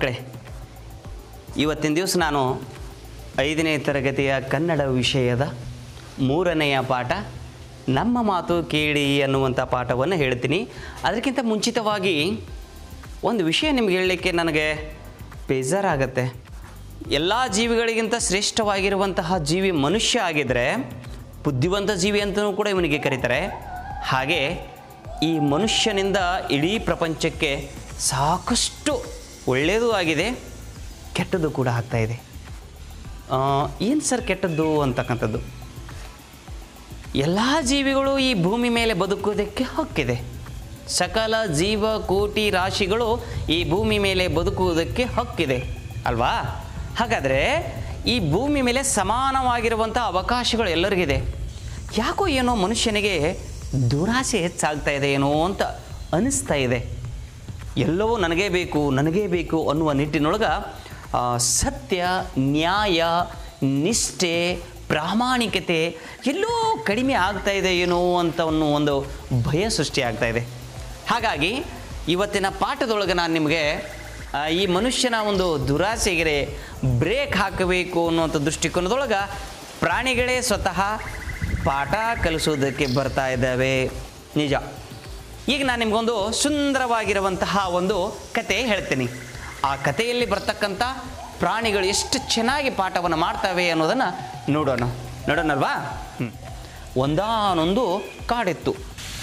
ಮಕ್ಕಳೇ ಇವತ್ತಿನ ದಿವಸ ನಾನು ಐದನೇ ತರಗತಿಯ ಕನ್ನಡ ವಿಷಯದ ಮೂರನೆಯ ಪಾಠ ನಮ್ಮ ಮಾತು ಕೇಳಿ ಅನ್ನುವಂಥ ಪಾಠವನ್ನು ಹೇಳ್ತೀನಿ ಅದಕ್ಕಿಂತ ಮುಂಚಿತವಾಗಿ ಒಂದು ವಿಷಯ ನಿಮ್ಗೆ ಹೇಳಲಿಕ್ಕೆ ನನಗೆ ಬೇಜಾರಾಗತ್ತೆ ಎಲ್ಲ ಜೀವಿಗಳಿಗಿಂತ ಶ್ರೇಷ್ಠವಾಗಿರುವಂತಹ ಜೀವಿ ಮನುಷ್ಯ ಆಗಿದ್ದರೆ ಬುದ್ಧಿವಂತ ಜೀವಿ ಅಂತಲೂ ಕೂಡ ಇವನಿಗೆ ಕರೀತಾರೆ ಹಾಗೆ ಈ ಮನುಷ್ಯನಿಂದ ಇಡೀ ಪ್ರಪಂಚಕ್ಕೆ ಸಾಕಷ್ಟು ಒಳ್ಳೆಯದೂ ಆಗಿದೆ ಕೆಟ್ಟದ್ದು ಕೂಡ ಆಗ್ತಾ ಇದೆ ಏನು ಸರ್ ಕೆಟ್ಟದ್ದು ಅಂತಕ್ಕಂಥದ್ದು ಎಲ್ಲ ಜೀವಿಗಳು ಈ ಭೂಮಿ ಮೇಲೆ ಬದುಕುವುದಕ್ಕೆ ಹಕ್ಕಿದೆ ಸಕಲ ಜೀವ ಕೋಟಿ ರಾಶಿಗಳು ಈ ಭೂಮಿ ಮೇಲೆ ಬದುಕುವುದಕ್ಕೆ ಹಕ್ಕಿದೆ ಅಲ್ವಾ ಹಾಗಾದರೆ ಈ ಭೂಮಿ ಮೇಲೆ ಸಮಾನವಾಗಿರುವಂಥ ಅವಕಾಶಗಳು ಎಲ್ಲರಿಗಿದೆ ಯಾಕೋ ಏನೋ ಮನುಷ್ಯನಿಗೆ ದುರಾಸೆ ಹೆಚ್ಚಾಗ್ತಾ ಇದೆ ಏನೋ ಅಂತ ಅನಿಸ್ತಾ ಇದೆ ಎಲ್ಲವೂ ನನಗೇ ಬೇಕು ನನಗೇ ಬೇಕು ಅನ್ನುವ ನಿಟ್ಟಿನೊಳಗೆ ಆ, ಸತ್ಯ ನ್ಯಾಯ ನಿಷ್ಠೆ ಪ್ರಾಮಾಣಿಕತೆ ಎಲ್ಲೋ ಕಡಿಮೆ ಆಗ್ತಾ ಇದೆ ಏನೋ ಅಂತ ಅನ್ನೋ ಒಂದು ಭಯ ಸೃಷ್ಟಿ ಆಗ್ತಾ ಇದೆ ಹಾಗಾಗಿ ಇವತ್ತಿನ ಪಾಠದೊಳಗೆ ನಾನು ನಿಮಗೆ ಆ, ಈ ಮನುಷ್ಯನ ಒಂದು ದುರಾಸೆಗೆ ಬ್ರೇಕ್ ಹಾಕಬೇಕು ಅನ್ನುವಂಥ ದೃಷ್ಟಿಕೋನದೊಳಗೆ ಪ್ರಾಣಿಗಳೇ ಸ್ವತಃ ಪಾಠ ಕಲಿಸೋದಕ್ಕೆ ಬರ್ತಾ ಇದ್ದಾವೆ ನಿಜ ಈಗ ನಾನು ನಿಮಗೊಂದು ಸುಂದರವಾಗಿರುವಂತಹ ಒಂದು ಕತೆ ಹೇಳ್ತೀನಿ ಆ ಕಥೆಯಲ್ಲಿ ಬರ್ತಕ್ಕಂಥ ಪ್ರಾಣಿಗಳು ಎಷ್ಟು ಚೆನ್ನಾಗಿ ಪಾಠವನ್ನು ಮಾಡ್ತವೆ ಅನ್ನೋದನ್ನು ನೋಡೋಣ ನೋಡೋಣಲ್ವಾ ಹ್ಞೂ ಒಂದಾನೊಂದು ಕಾಡಿತ್ತು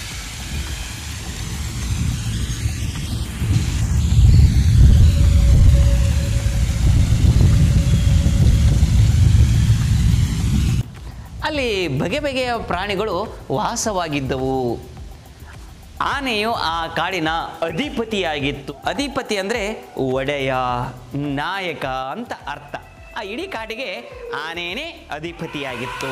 ಅಲ್ಲಿ ಬಗೆ ಬಗೆಯ ಪ್ರಾಣಿಗಳು ವಾಸವಾಗಿದ್ದವು ಆನೆಯು ಆ ಕಾಡಿನ ಅಧಿಪತಿಯಾಗಿತ್ತು ಅಧಿಪತಿ ಅಂದರೆ ಒಡೆಯ ನಾಯಕ ಅಂತ ಅರ್ಥ ಆ ಇಡೀ ಕಾಡಿಗೆ ಆನೆಯೇ ಅಧಿಪತಿಯಾಗಿತ್ತು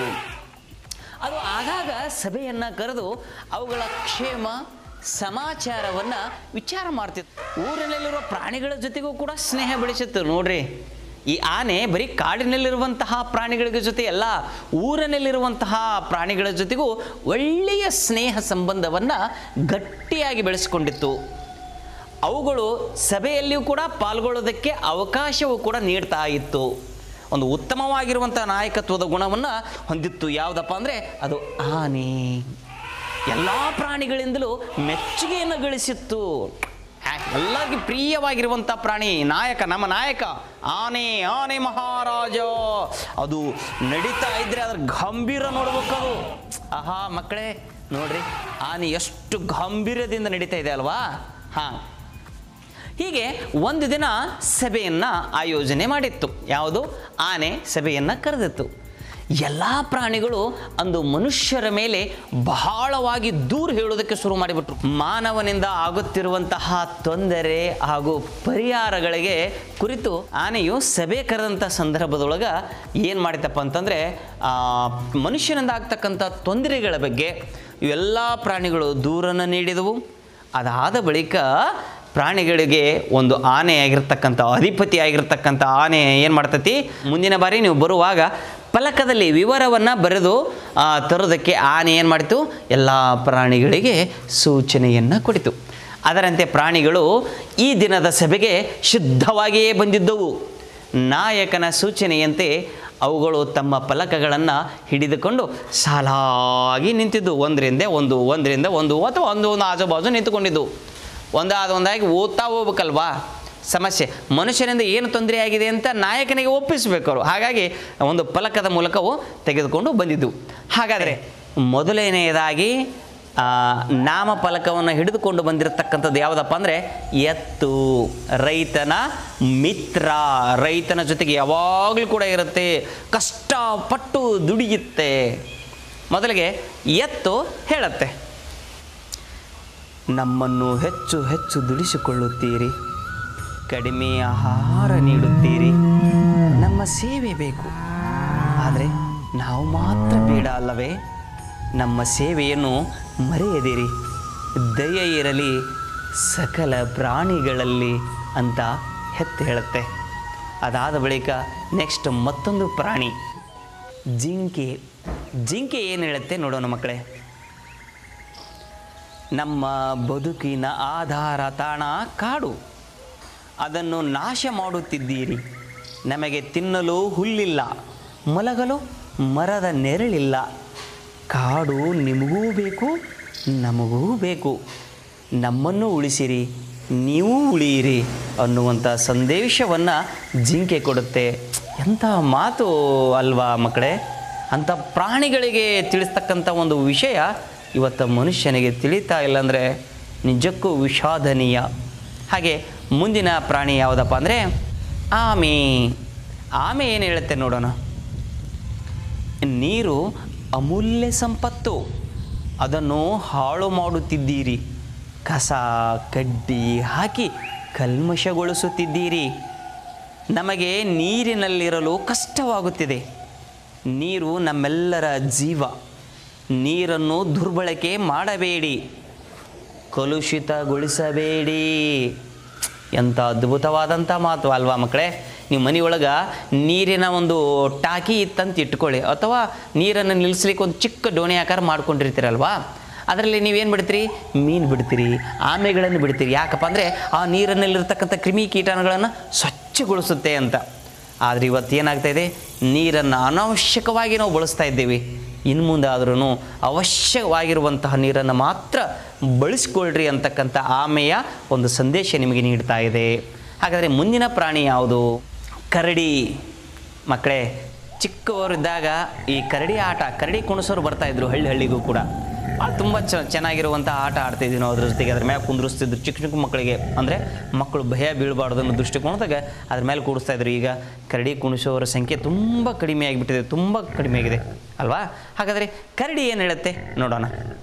ಅದು ಆಗಾಗ ಸಭೆಯನ್ನು ಕರೆದು ಅವುಗಳ ಕ್ಷೇಮ ಸಮಾಚಾರವನ್ನು ವಿಚಾರ ಮಾಡ್ತಿತ್ತು ಊರಿನಲ್ಲಿರುವ ಪ್ರಾಣಿಗಳ ಜೊತೆಗೂ ಕೂಡ ಸ್ನೇಹ ಬೆಳೆಸಿತ್ತು ನೋಡ್ರಿ ಈ ಆನೆ ಬರೀ ಕಾಡಿನಲ್ಲಿರುವಂತಹ ಪ್ರಾಣಿಗಳ ಜೊತೆ ಅಲ್ಲ ಊರಿನಲ್ಲಿರುವಂತಹ ಪ್ರಾಣಿಗಳ ಜೊತೆಗೂ ಒಳ್ಳೆಯ ಸ್ನೇಹ ಸಂಬಂಧವನ್ನು ಗಟ್ಟಿಯಾಗಿ ಬೆಳೆಸಿಕೊಂಡಿತ್ತು ಅವುಗಳು ಸಭೆಯಲ್ಲಿಯೂ ಕೂಡ ಪಾಲ್ಗೊಳ್ಳೋದಕ್ಕೆ ಅವಕಾಶವೂ ಕೂಡ ನೀಡ್ತಾ ಇತ್ತು ಒಂದು ಉತ್ತಮವಾಗಿರುವಂಥ ನಾಯಕತ್ವದ ಗುಣವನ್ನು ಹೊಂದಿತ್ತು ಯಾವುದಪ್ಪ ಅಂದರೆ ಅದು ಆನೆ ಎಲ್ಲ ಪ್ರಾಣಿಗಳಿಂದಲೂ ಮೆಚ್ಚುಗೆಯನ್ನು ಗಳಿಸಿತ್ತು ಹ್ಯಾ- ಎಲ್ಲರಿಗೂ ಪ್ರಿಯವಾಗಿರುವಂಥ ಪ್ರಾಣಿ ನಾಯಕ ನಮ್ಮ ನಾಯಕ ಆನೆ ಆನೆ ಮಹಾರಾಜ ಅದು ನಡೀತಾ ಇದ್ರೆ ಅದ್ರ ಗಂಭೀರ ನೋಡ್ಬೇಕದು ಆಹಾ ಮಕ್ಕಳೇ ನೋಡ್ರಿ ಆನೆ ಎಷ್ಟು ಗಂಭೀರದಿಂದ ನಡೀತಾ ಇದೆ ಅಲ್ವಾ ಹಾಂ ಹೀಗೆ ಒಂದು ದಿನ ಸಭೆಯನ್ನು ಆಯೋಜನೆ ಮಾಡಿತ್ತು ಯಾವುದು ಆನೆ ಸಭೆಯನ್ನು ಕರೆದಿತ್ತು ಎಲ್ಲ ಪ್ರಾಣಿಗಳು ಅಂದು ಮನುಷ್ಯರ ಮೇಲೆ ಬಹಳವಾಗಿ ದೂರ ಹೇಳೋದಕ್ಕೆ ಶುರು ಮಾಡಿಬಿಟ್ರು ಮಾನವನಿಂದ ಆಗುತ್ತಿರುವಂತಹ ತೊಂದರೆ ಹಾಗೂ ಪರಿಹಾರಗಳಿಗೆ ಕುರಿತು ಆನೆಯು ಸಭೆ ಕರೆದಂಥ ಸಂದರ್ಭದೊಳಗೆ ಏನು ಮಾಡಿತಪ್ಪ ಅಂತಂದರೆ ಮನುಷ್ಯನಿಂದ ಆಗ್ತಕ್ಕಂಥ ತೊಂದರೆಗಳ ಬಗ್ಗೆ ಇವೆಲ್ಲ ಪ್ರಾಣಿಗಳು ದೂರನ್ನು ನೀಡಿದವು ಅದಾದ ಬಳಿಕ ಪ್ರಾಣಿಗಳಿಗೆ ಒಂದು ಆನೆ ಆಗಿರ್ತಕ್ಕಂಥ ಅಧಿಪತಿ ಆಗಿರ್ತಕ್ಕಂಥ ಆನೆ ಏನು ಮಾಡ್ತತಿ ಮುಂದಿನ ಬಾರಿ ನೀವು ಬರುವಾಗ ಫಲಕದಲ್ಲಿ ವಿವರವನ್ನು ಬರೆದು ಆ, ತರೋದಕ್ಕೆ ಆನೆ ಏನು ಮಾಡಿತು ಎಲ್ಲ ಪ್ರಾಣಿಗಳಿಗೆ ಸೂಚನೆಯನ್ನು ಕೊಡಿತು ಅದರಂತೆ ಪ್ರಾಣಿಗಳು ಈ ದಿನದ ಸಭೆಗೆ ಶುದ್ಧವಾಗಿಯೇ ಬಂದಿದ್ದವು ನಾಯಕನ ಸೂಚನೆಯಂತೆ ಅವುಗಳು ತಮ್ಮ ಫಲಕಗಳನ್ನು ಹಿಡಿದುಕೊಂಡು ಸಾಲಾಗಿ ನಿಂತಿದ್ದು ಒಂದರಿಂದ ಒಂದು ಒಂದರಿಂದ ಒಂದು ಅಥವಾ ಒಂದು ಒಂದು ಆಜು ಬಾಜು ನಿಂತುಕೊಂಡಿದ್ದು ಒಂದಾದ ಒಂದಾಗಿ ಓದ್ತಾ ಹೋಗ್ಬೇಕಲ್ವಾ ಸಮಸ್ಯೆ ಮನುಷ್ಯನಿಂದ ಏನು ತೊಂದರೆ ಆಗಿದೆ ಅಂತ ನಾಯಕನಿಗೆ ಒಪ್ಪಿಸಬೇಕು ಅವರು ಹಾಗಾಗಿ ಒಂದು ಫಲಕದ ಮೂಲಕವು ತೆಗೆದುಕೊಂಡು ಬಂದಿದ್ದು ಹಾಗಾದರೆ ಮೊದಲನೆಯದಾಗಿ ಆ, ನಾಮಫಲಕವನ್ನು ಹಿಡಿದುಕೊಂಡು ಬಂದಿರತಕ್ಕಂಥದ್ದು ಯಾವುದಪ್ಪ ಅಂದರೆ ಎತ್ತು ರೈತನ ಮಿತ್ರ ರೈತನ ಜೊತೆಗೆ ಯಾವಾಗಲೂ ಕೂಡ ಇರುತ್ತೆ ಕಷ್ಟಪಟ್ಟು ದುಡಿಯುತ್ತೆ ಮೊದಲಿಗೆ ಎತ್ತು ಹೇಳುತ್ತೆ ನಮ್ಮನ್ನು ಹೆಚ್ಚು ಹೆಚ್ಚು ದುಡಿಸಿಕೊಳ್ಳುತ್ತೀರಿ ಕಡಿಮೆ ಆಹಾರ ನೀಡುತ್ತೀರಿ ನಮ್ಮ ಸೇವೆ ಬೇಕು ಆದರೆ ನಾವು ಮಾತ್ರ ಬೇಡ ಅಲ್ಲವೇ ನಮ್ಮ ಸೇವೆಯನ್ನು ಮರೆಯದಿರಿ ದಯೆ ಇರಲಿ ಸಕಲ ಪ್ರಾಣಿಗಳಲ್ಲಿ ಅಂತ ಹೆತ್ತು ಹೇಳುತ್ತೆ ಅದಾದ ಬಳಿಕ ನೆಕ್ಸ್ಟ್ ಮತ್ತೊಂದು ಪ್ರಾಣಿ ಜಿಂಕೆ ಜಿಂಕೆ ಏನು ಹೇಳುತ್ತೆ ನೋಡೋಣ ಮಕ್ಕಳೇ ನಮ್ಮ ಬದುಕಿನ ಆಧಾರ ತಾಣ ಕಾಡು ಅದನ್ನು ನಾಶ ಮಾಡುತ್ತಿದ್ದೀರಿ ನಮಗೆ ತಿನ್ನಲು ಹುಲ್ಲಿಲ್ಲ ಮಲಗಲು ಮರದ ನೆರಳಿಲ್ಲ ಕಾಡು ನಿಮಗೂ ಬೇಕು ನಮಗೂ ಬೇಕು ನಮ್ಮನ್ನು ಉಳಿಸಿರಿ ನೀವು ಉಳಿಯಿರಿ ಅನ್ನುವಂಥ ಸಂದೇಶವನ್ನು ಜಿಂಕೆ ಕೊಡುತ್ತೆ ಎಂಥ ಮಾತು ಅಲ್ವಾ ಮಕ್ಕಳೇ ಅಂಥ ಪ್ರಾಣಿಗಳಿಗೆ ತಿಳಿಸ್ತಕ್ಕಂಥ ಒಂದು ವಿಷಯ ಇವತ್ತು ಮನುಷ್ಯನಿಗೆ ತಿಳಿತಾ ಇಲ್ಲಾಂದರೆ ನಿಜಕ್ಕೂ ವಿಷಾದನೀಯ ಹಾಗೆ ಮುಂದಿನ ಪ್ರಾಣಿ ಯಾವುದಪ್ಪ ಅಂದರೆ ಆಮೆ ಆಮೆ ಏನು ಹೇಳುತ್ತೆ ನೋಡೋಣ ನೀರು ಅಮೂಲ್ಯ ಸಂಪತ್ತು ಅದನ್ನು ಹಾಳು ಮಾಡುತ್ತಿದ್ದೀರಿ ಕಸ ಕಡ್ಡಿ ಹಾಕಿ ಕಲ್ಮಶಗೊಳಿಸುತ್ತಿದ್ದೀರಿ ನಮಗೆ ನೀರಿನಲ್ಲಿರಲು ಕಷ್ಟವಾಗುತ್ತಿದೆ ನೀರು ನಮ್ಮೆಲ್ಲರ ಜೀವ ನೀರನ್ನು ದುರ್ಬಳಕೆ ಮಾಡಬೇಡಿ ಕಲುಷಿತಗೊಳಿಸಬೇಡಿ ಎಂಥ ಅದ್ಭುತವಾದಂಥ ಮಾತು ಅಲ್ವಾ ಮಕ್ಕಳೇ ನೀವು ಮನೆಯೊಳಗೆ ನೀರಿನ ಒಂದು ಟಾಕಿ ಇತ್ತಂತ ಇಟ್ಕೊಳ್ಳಿ ಅಥವಾ ನೀರನ್ನು ನಿಲ್ಲಿಸ್ಲಿಕ್ಕೆ ಒಂದು ಚಿಕ್ಕ ಡೋಣಿ ಆಕಾರ ಮಾಡ್ಕೊಂಡಿರ್ತೀರಲ್ವಾ ಅದರಲ್ಲಿ ನೀವೇನು ಬಿಡ್ತೀರಿ ಮೀನು ಬಿಡ್ತೀರಿ ಆಮೆಗಳನ್ನು ಬಿಡ್ತೀರಿ ಯಾಕಪ್ಪ ಅಂದರೆ ಆ ನೀರಿನಲ್ಲಿರ್ತಕ್ಕಂಥ ಕ್ರಿಮಿ ಕೀಟಾಣುಗಳನ್ನು ಸ್ವಚ್ಛಗೊಳಿಸುತ್ತೆ ಅಂತ ಆದರೆ ಇವತ್ತು ಏನಾಗ್ತಾ ಇದೆ ನೀರನ್ನು ಅನಾವಶ್ಯಕವಾಗಿ ನಾವು ಬಳಸ್ತಾ ಇದ್ದೀವಿ ಇನ್ನು ಮುಂದೆ ಆದ್ರೂ ಅವಶ್ಯವಾಗಿರುವಂತಹ ನೀರನ್ನು ಮಾತ್ರ ಬಳಸ್ಕೊಳ್ರಿ ಅಂತಕ್ಕಂಥ ಆಮೆಯ ಒಂದು ಸಂದೇಶ ನಿಮಗೆ ನೀಡ್ತಾ ಇದೆ ಹಾಗಾದರೆ ಮುಂದಿನ ಪ್ರಾಣಿ ಯಾವುದು ಕರಡಿ ಮಕ್ಕಳೇ ಚಿಕ್ಕವರಿದ್ದಾಗ ಈ ಕರಡಿ ಆಟ ಕರಡಿ ಕುಣಿಸೋರು ಬರ್ತಾಯಿದ್ರು ಹಳ್ಳಿ ಹಳ್ಳಿಗೂ ಕೂಡ ತುಂಬ ಚ ಚೆನ್ನಾಗಿರುವಂಥ ಆಟ ಆಡ್ತಿದ್ವಿ ನಾವು ಅದ್ರ ಜೊತೆಗೆ ಅದ್ರ ಮೇಲೆ ಕುಂದ್ರಿಸ್ತಿದ್ರು ಚಿಕ್ಕ ಚಿಕ್ಕ ಮಕ್ಕಳಿಗೆ ಅಂದರೆ ಮಕ್ಕಳು ಭಯ ಬೀಳಬಾರ್ದು ಅನ್ನೋ ದೃಷ್ಟಿಕೋನದಾಗ ಅದ್ರ ಮೇಲೆ ಕೂಡಿಸ್ತಾ ಇದ್ರು ಈಗ ಕರಡಿ ಕುಣಿಸೋರ ಸಂಖ್ಯೆ ತುಂಬ ಕಡಿಮೆ ಆಗಿಬಿಟ್ಟಿದೆ ತುಂಬ ಕಡಿಮೆ ಆಗಿದೆ ಅಲ್ವಾ ಹಾಗಾದರೆ ಕರಡಿ ಏನು ಹೇಳುತ್ತೆ ನೋಡೋಣ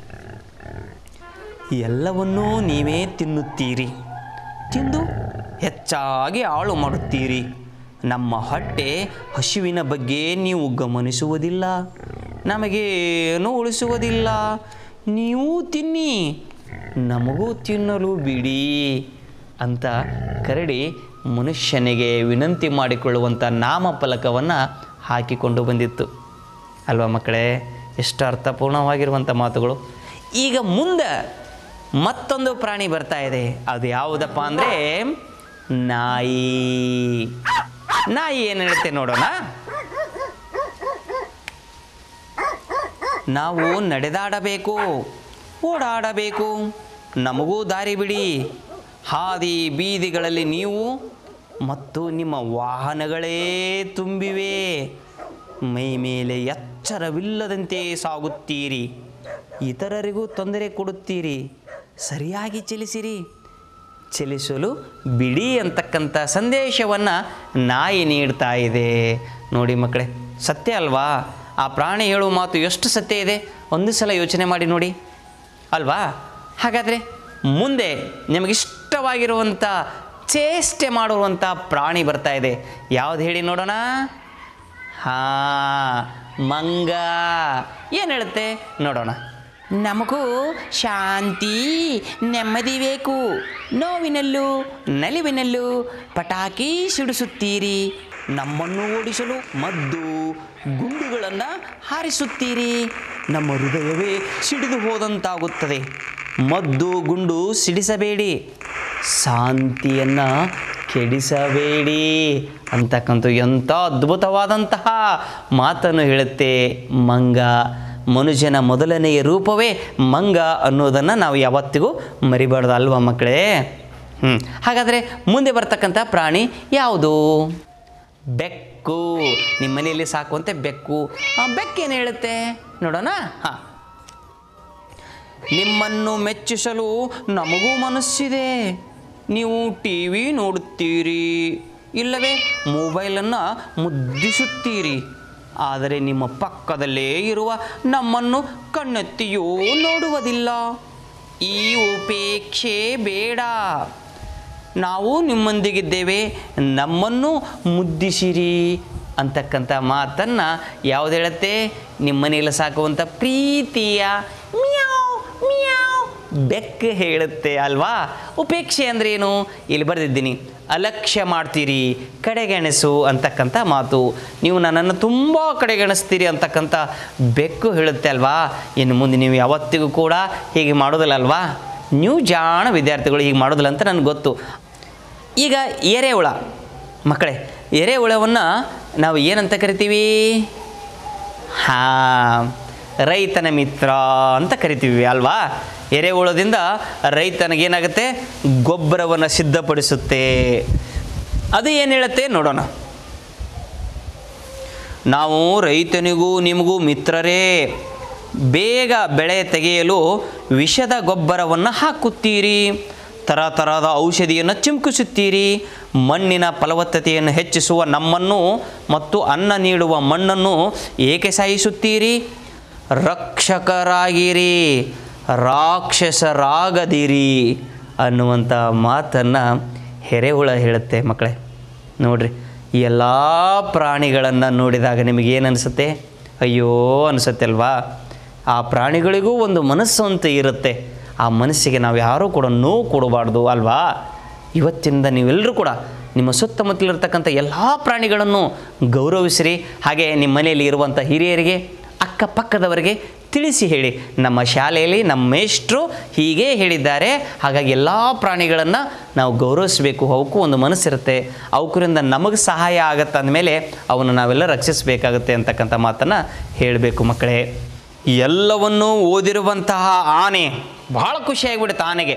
ಎಲ್ಲವನ್ನೂ ನೀವೇ ತಿನ್ನುತ್ತೀರಿ ತಿಂದು ಹೆಚ್ಚಾಗಿ ಹಾಳು ಮಾಡುತ್ತೀರಿ ನಮ್ಮ ಹೊಟ್ಟೆ ಹಸಿವಿನ ಬಗ್ಗೆ ನೀವು ಗಮನಿಸುವುದಿಲ್ಲ ನಮಗೇನು ಉಳಿಸುವುದಿಲ್ಲ ನೀವು ತಿನ್ನಿ ನಮಗೂ ತಿನ್ನಲು ಬಿಡಿ ಅಂತ ಕರಡಿ ಮನುಷ್ಯನಿಗೆ ವಿನಂತಿ ಮಾಡಿಕೊಳ್ಳುವಂಥ ನಾಮಫಲಕವನ್ನು ಹಾಕಿಕೊಂಡು ಬಂದಿತ್ತು ಅಲ್ವಾ ಮಕ್ಕಳೇ ಎಷ್ಟು ಅರ್ಥಪೂರ್ಣವಾಗಿರುವಂಥ ಮಾತುಗಳು ಈಗ ಮುಂದೆ ಮತ್ತೊಂದು ಪ್ರಾಣಿ ಬರ್ತಾ ಇದೆ ಅದು ಯಾವುದಪ್ಪ ಅಂದರೆ ನಾಯಿ ನಾಯಿ ಏನು ಹೇಳುತ್ತೆ ನೋಡೋಣ ನಾವು ನಡೆದಾಡಬೇಕು ಓಡಾಡಬೇಕು ನಮಗೂ ದಾರಿ ಬಿಡಿ ಹಾದಿ ಬೀದಿಗಳಲ್ಲಿ ನೀವು ಮತ್ತು ನಿಮ್ಮ ವಾಹನಗಳೇ ತುಂಬಿವೆ ಮೈ ಮೇಲೆ ಎಚ್ಚರವಿಲ್ಲದಂತೆ ಸಾಗುತ್ತೀರಿ ಇತರರಿಗೂ ತೊಂದರೆ ಕೊಡುತ್ತೀರಿ ಸರಿಯಾಗಿ ಚಲಿಸಿರಿ ಚಲಿಸಲು ಬಿಡಿ ಅಂತಕ್ಕಂಥ ಸಂದೇಶವನ್ನು ನಾಯಿ ನೀಡ್ತಾ ಇದೆ ನೋಡಿ ಮಕ್ಕಳೇ ಸತ್ಯ ಅಲ್ವಾ ಆ ಪ್ರಾಣಿ ಹೇಳುವ ಮಾತು ಎಷ್ಟು ಸತ್ಯ ಇದೆ ಒಂದು ಸಲ ಯೋಚನೆ ಮಾಡಿ ನೋಡಿ ಅಲ್ವಾ ಹಾಗಾದರೆ ಮುಂದೆ ನಿಮಗಿಷ್ಟವಾಗಿರುವಂಥ ಚೇಷ್ಟೆ ಮಾಡುವಂಥ ಪ್ರಾಣಿ ಬರ್ತಾ ಇದೆ ಯಾವ್ದು ಹೇಳಿ ನೋಡೋಣ ಹಾ ಮಂಗ ಏನು ಹೇಳುತ್ತೆ ನೋಡೋಣ ನಮಗೂ ಶಾಂತಿ ನೆಮ್ಮದಿ ಬೇಕು ನೋವಿನಲ್ಲೂ ನಲಿವಿನಲ್ಲೂ ಪಟಾಕಿ ಸಿಡಿಸುತ್ತೀರಿ ನಮ್ಮನ್ನು ಓಡಿಸಲು ಮದ್ದು ಗುಂಡುಗಳನ್ನು ಹಾರಿಸುತ್ತೀರಿ ನಮ್ಮ ಹೃದಯವೇ ಸಿಡಿದು ಹೋದಂತಾಗುತ್ತದೆ ಮದ್ದು ಗುಂಡು ಸಿಡಿಸಬೇಡಿ ಶಾಂತಿಯನ್ನು ಕೆಡಿಸಬೇಡಿ ಅಂತಕ್ಕಂಥ ಎಂಥ ಅದ್ಭುತವಾದಂತಹ ಮಾತನ್ನು ಹೇಳುತ್ತೆ ಮಂಗ ಮನುಷ್ಯನ ಮೊದಲನೆಯ ರೂಪವೇ ಮಂಗ ಅನ್ನೋದನ್ನು ನಾವು ಯಾವತ್ತಿಗೂ ಮರಿಬಾರ್ದು ಅಲ್ವಾ ಮಕ್ಕಳೇ ಹ್ಞೂ ಹಾಗಾದರೆ ಮುಂದೆ ಬರ್ತಕ್ಕಂಥ ಪ್ರಾಣಿ ಯಾವುದು ಬೆಕ್ಕು ನಿಮ್ಮ ಮನೆಯಲ್ಲಿ ಸಾಕುವಂತೆ ಬೆಕ್ಕು ಆ ಬೆಕ್ಕೇನು ಹೇಳುತ್ತೆ ನೋಡೋಣ ಹಾಂ ನಿಮ್ಮನ್ನು ಮೆಚ್ಚಿಸಲು ನಮಗೂ ಮನಸ್ಸಿದೆ ನೀವು ಟಿ ವಿ ನೋಡುತ್ತೀರಿ ಇಲ್ಲವೇ ಮೊಬೈಲನ್ನು ಮುದ್ದಿಸುತ್ತೀರಿ ಆದರೆ ನಿಮ್ಮ ಪಕ್ಕದಲ್ಲೇ ಇರುವ ನಮ್ಮನ್ನು ಕಣ್ಣೆತ್ತಿಯೂ ನೋಡುವುದಿಲ್ಲ ಈ ಉಪೇಕ್ಷೆ ಬೇಡ ನಾವು ನಿಮ್ಮೊಂದಿಗಿದ್ದೇವೆ ನಮ್ಮನ್ನು ಮುದ್ದಿಸಿರಿ ಅಂತಕ್ಕಂಥ ಮಾತನ್ನು ಯಾವ್ದು ಹೇಳುತ್ತೆ ನಿಮ್ಮನೆಯಲ್ಲಿ ಸಾಕುವಂಥ ಪ್ರೀತಿಯ ಮಿಯಾವ್ ಮಿಯಾವ್ ಬೆಕ್ಕು ಹೇಳುತ್ತೆ ಅಲ್ವಾ ಉಪೇಕ್ಷೆ ಅಂದ್ರೆ ಏನು ಇಲ್ಲಿ ಬರೆದಿದ್ದೀನಿ ಅಲಕ್ಷ್ಯ ಮಾಡ್ತೀರಿ ಕಡೆಗೆಣಸು ಅಂತಕ್ಕಂಥ ಮಾತು ನೀವು ನನ್ನನ್ನು ತುಂಬ ಕಡೆಗಣಿಸ್ತೀರಿ ಅಂತಕ್ಕಂಥ ಬೆಕ್ಕು ಹೇಳುತ್ತೆ ಅಲ್ವಾ ಇನ್ನು ಮುಂದೆ ನೀವು ಯಾವತ್ತಿಗೂ ಕೂಡ ಹೀಗೆ ಮಾಡೋದಿಲ್ಲ ಅಲ್ವಾ ನೀವು ಜಾಣ ವಿದ್ಯಾರ್ಥಿಗಳು ಹೀಗೆ ಮಾಡೋದಿಲ್ಲ ಅಂತ ನನಗೆ ಗೊತ್ತು ಈಗ ಎರೆಹುಳ ಮಕ್ಕಳೇ ಎರೆಹುಳವನ್ನು ನಾವು ಏನಂತ ಕರಿತೀವಿ ಹಾಂ ರೈತನ ಮಿತ್ರ ಅಂತ ಕರಿತೀವಿ ಅಲ್ವಾ ಎರೆಹುಳದಿಂದ ರೈತನಿಗೇನಾಗುತ್ತೆ ಗೊಬ್ಬರವನ್ನು ಸಿದ್ಧಪಡಿಸುತ್ತೆ ಅದು ಏನು ಹೇಳುತ್ತೆ ನೋಡೋಣ ನಾವು ರೈತನಿಗೂ ನಿಮಗೂ ಮಿತ್ರರೇ ಬೇಗ ಬೆಳೆ ತೆಗೆಯಲು ವಿಷದ ಗೊಬ್ಬರವನ್ನು ಹಾಕುತ್ತೀರಿ ಥರ ಥರದ ಔಷಧಿಯನ್ನು ಚಿಮುಕಿಸುತ್ತೀರಿ ಮಣ್ಣಿನ ಫಲವತ್ತತೆಯನ್ನು ಹೆಚ್ಚಿಸುವ ನಮ್ಮನ್ನು ಮತ್ತು ಅನ್ನ ನೀಡುವ ಮಣ್ಣನ್ನು ಏಕೆ ಸಾಯಿಸುತ್ತೀರಿ ರಕ್ಷಕರಾಗಿರಿ ರಾಕ್ಷಸರಾಗದಿರಿ ಅನ್ನುವಂಥ ಮಾತನ್ನು ಎರೆಹುಳ ಹೇಳುತ್ತೆ ಮಕ್ಕಳೇ ನೋಡ್ರಿ ಈ ಎಲ್ಲ ಪ್ರಾಣಿಗಳನ್ನು ನೋಡಿದಾಗ ನಿಮಗೇನು ಅನಿಸುತ್ತೆ ಅಯ್ಯೋ ಅನಿಸುತ್ತೆ ಅಲ್ವಾ ಆ ಪ್ರಾಣಿಗಳಿಗೂ ಒಂದು ಮನಸ್ಸು ಅಂತ ಇರುತ್ತೆ ಆ ಮನಸ್ಸಿಗೆ ನಾವು ಯಾರೂ ಕೂಡ ನೋವು ಕೊಡಬಾರ್ದು ಅಲ್ವಾ ಇವತ್ತಿಂದ ನೀವೆಲ್ಲರೂ ಕೂಡ ನಿಮ್ಮ ಸುತ್ತಮುತ್ತಲಿರ್ತಕ್ಕಂಥ ಎಲ್ಲ ಪ್ರಾಣಿಗಳನ್ನು ಗೌರವಿಸಿರಿ ಹಾಗೆ ನಿಮ್ಮ ಮನೆಯಲ್ಲಿ ಇರುವಂಥ ಹಿರಿಯರಿಗೆ ಅಕ್ಕಪಕ್ಕದವರಿಗೆ ತಿಳಿಸಿ ಹೇಳಿ ನಮ್ಮ ಶಾಲೆಯಲ್ಲಿ ನಮ್ಮ ಮೇಷ್ಟ್ರು ಹೀಗೆ ಹೇಳಿದ್ದಾರೆ ಹಾಗಾಗಿ ಎಲ್ಲ ಪ್ರಾಣಿಗಳನ್ನು ನಾವು ಗೌರವಿಸಬೇಕು ಅವಕ್ಕೂ ಒಂದು ಮನಸ್ಸಿರುತ್ತೆ ಅವಕರಿಂದ ನಮಗೆ ಸಹಾಯ ಆಗತ್ತೆ ಅಂದಮೇಲೆ ಅವನ್ನು ನಾವೆಲ್ಲ ರಕ್ಷಿಸಬೇಕಾಗುತ್ತೆ ಅಂತಕ್ಕಂಥ ಮಾತನ್ನು ಹೇಳಬೇಕು ಮಕ್ಕಳೇ ಎಲ್ಲವನ್ನೂ ಓದಿರುವಂತಹ ಆನೆ ಬಹಳ ಖುಷಿಯಾಗಿಬಿಡುತ್ತೆ ಆನೆಗೆ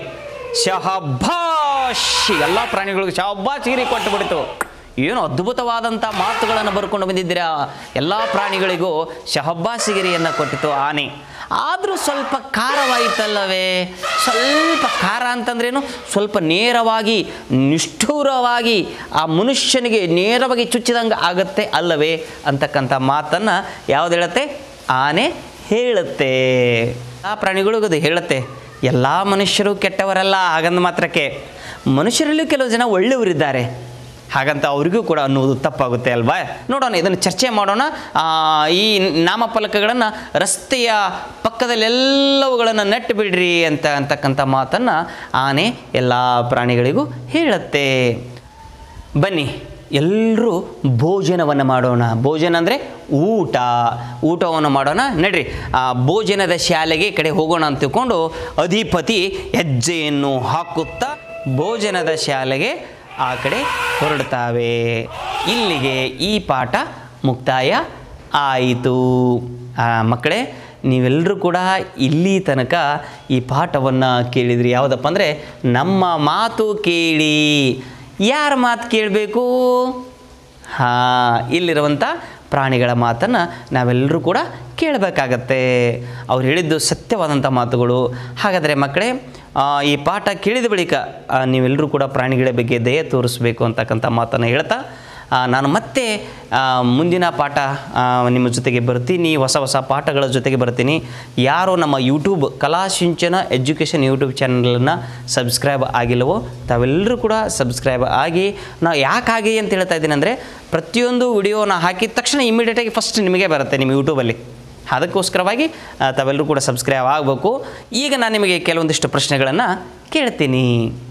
ಶಹಬ್ಬಾಷ್ ಎಲ್ಲ ಪ್ರಾಣಿಗಳಿಗೂ ಶಹಬ್ಬಾಷಿಗಿರಿ ಕೊಟ್ಟು ಬಿಡ್ತು ಏನು ಅದ್ಭುತವಾದಂಥ ಮಾತುಗಳನ್ನು ಬರ್ಕೊಂಡು ಬಂದಿದ್ದೀರಾ ಎಲ್ಲ ಪ್ರಾಣಿಗಳಿಗೂ ಶಹಬ್ಬಾಸಿಗಿರಿಯನ್ನು ಕೊಟ್ಟಿತು ಆನೆ ಆದರೂ ಸ್ವಲ್ಪ ಖಾರವಾಯಿತಲ್ಲವೇ ಸ್ವಲ್ಪ ಖಾರ ಅಂತಂದ್ರೇನು ಸ್ವಲ್ಪ ನೇರವಾಗಿ ನಿಷ್ಠುರವಾಗಿ ಆ ಮನುಷ್ಯನಿಗೆ ನೇರವಾಗಿ ಚುಚ್ಚಿದಂಗೆ ಆಗತ್ತೆ ಅಲ್ಲವೇ ಅಂತಕ್ಕಂಥ ಮಾತನ್ನು ಯಾವ್ದು ಹೇಳುತ್ತೆ ಆನೆ ಹೇಳುತ್ತೆ ಆ ಪ್ರಾಣಿಗಳಿಗೂ ಅದು ಹೇಳುತ್ತೆ ಎಲ್ಲ ಮನುಷ್ಯರು ಕೆಟ್ಟವರಲ್ಲ ಹಾಗಂದ ಮಾತ್ರಕ್ಕೆ ಮನುಷ್ಯರಲ್ಲಿ ಕೆಲವು ಜನ ಒಳ್ಳೆಯವರಿದ್ದಾರೆ ಹಾಗಂತ ಅವರಿಗೂ ಕೂಡ ಅನ್ನುವುದು ತಪ್ಪಾಗುತ್ತೆ ಅಲ್ವಾ ನೋಡೋಣ ಇದನ್ನು ಚರ್ಚೆ ಮಾಡೋಣ ಆ, ಈ ನಾಮಫಲಕಗಳನ್ನು ರಸ್ತೆಯ ಪಕ್ಕದಲ್ಲೆಲ್ಲವುಗಳನ್ನು ನೆಟ್ಟು ಬಿಡ್ರಿ ಅಂತ ಅಂತಕ್ಕಂಥ ಮಾತನ್ನು ಆನೆ ಎಲ್ಲ ಪ್ರಾಣಿಗಳಿಗೂ ಹೇಳುತ್ತೆ ಬನ್ನಿ ಎಲ್ಲರೂ ಭೋಜನವನ್ನು ಮಾಡೋಣ ಭೋಜನ ಅಂದರೆ ಊಟ ಊಟವನ್ನು ಮಾಡೋಣ ನಡ್ರಿ ಆ ಭೋಜನದ ಶಾಲೆಗೆ ಈ ಕಡೆ ಹೋಗೋಣ ಅಂತ ತಿಳ್ಕೊಂಡು ಅಧಿಪತಿ ಹೆಜ್ಜೆಯನ್ನು ಹಾಕುತ್ತಾ ಭೋಜನದ ಶಾಲೆಗೆ ಆ ಕಡೆ ಹೊರಡ್ತಾವೆ ಇಲ್ಲಿಗೆ ಈ ಪಾಠ ಮುಕ್ತಾಯ ಆಯಿತು ಆ, ಮಕ್ಕಳೇ ನೀವೆಲ್ಲರೂ ಕೂಡ ಇಲ್ಲಿ ತನಕ ಈ ಪಾಠವನ್ನು ಕೇಳಿದ್ರಿ ಯಾವುದಪ್ಪ ಅಂದರೆ ನಮ್ಮ ಮಾತು ಕೇಳಿ ಯಾರ ಮಾತು ಕೇಳಬೇಕು ಹಾಂ ಇಲ್ಲಿರುವಂಥ ಪ್ರಾಣಿಗಳ ಮಾತನ್ನು ನಾವೆಲ್ಲರೂ ಕೂಡ ಕೇಳಬೇಕಾಗತ್ತೆ ಅವ್ರು ಹೇಳಿದ್ದು ಸತ್ಯವಾದಂಥ ಮಾತುಗಳು ಹಾಗಾದರೆ ಮಕ್ಕಳೇ ಆ, ಈ ಪಾಠ ಕೇಳಿದ ಬಳಿಕ ಆ, ನೀವೆಲ್ಲರೂ ಕೂಡ ಪ್ರಾಣಿಗಳ ಬಗ್ಗೆ ದಯೆ ತೋರಿಸ್ಬೇಕು ಅಂತಕ್ಕಂಥ ಮಾತನ್ನು ಹೇಳ್ತಾ ಆ, ನಾನು ಮತ್ತೆ ಆ, ಮುಂದಿನ ಪಾಠ ಆ, ನಿಮ್ಮ ಜೊತೆಗೆ ಬರ್ತೀನಿ ಹೊಸ ಹೊಸ ಪಾಠಗಳ ಜೊತೆಗೆ ಬರ್ತೀನಿ ಯಾರು ನಮ್ಮ ಯೂಟ್ಯೂಬ್ ಕಲಾಸಿಂಚನ ಎಜುಕೇಷನ್ ಯೂಟ್ಯೂಬ್ ಚಾನಲನ್ನು ಸಬ್ಸ್ಕ್ರೈಬ್ ಆಗಿಲ್ಲವೋ ತಾವೆಲ್ಲರೂ ಕೂಡ ಸಬ್ಸ್ಕ್ರೈಬ್ ಆಗಿ ನಾವು ಯಾಕೆ ಆಗಿ ಅಂತ ಹೇಳ್ತಾ ಇದ್ದೀನಿ ಅಂದರೆ ಪ್ರತಿಯೊಂದು ವಿಡಿಯೋನ ಹಾಕಿದ ತಕ್ಷಣ ಇಮಿಡಿಯೇಟಾಗಿ ಫಸ್ಟ್ ನಿಮಗೆ ಬರುತ್ತೆ ನಿಮ್ಮ ಯೂಟ್ಯೂಬಲ್ಲಿ ಅದಕ್ಕೋಸ್ಕರವಾಗಿ ಆ, ತಾವೆಲ್ಲರೂ ಕೂಡ ಸಬ್ಸ್ಕ್ರೈಬ್ ಆಗಬೇಕು ಈಗ ನಾನು ನಿಮಗೆ ಕೆಲವೊಂದಿಷ್ಟು ಪ್ರಶ್ನೆಗಳನ್ನು ಕೇಳ್ತೀನಿ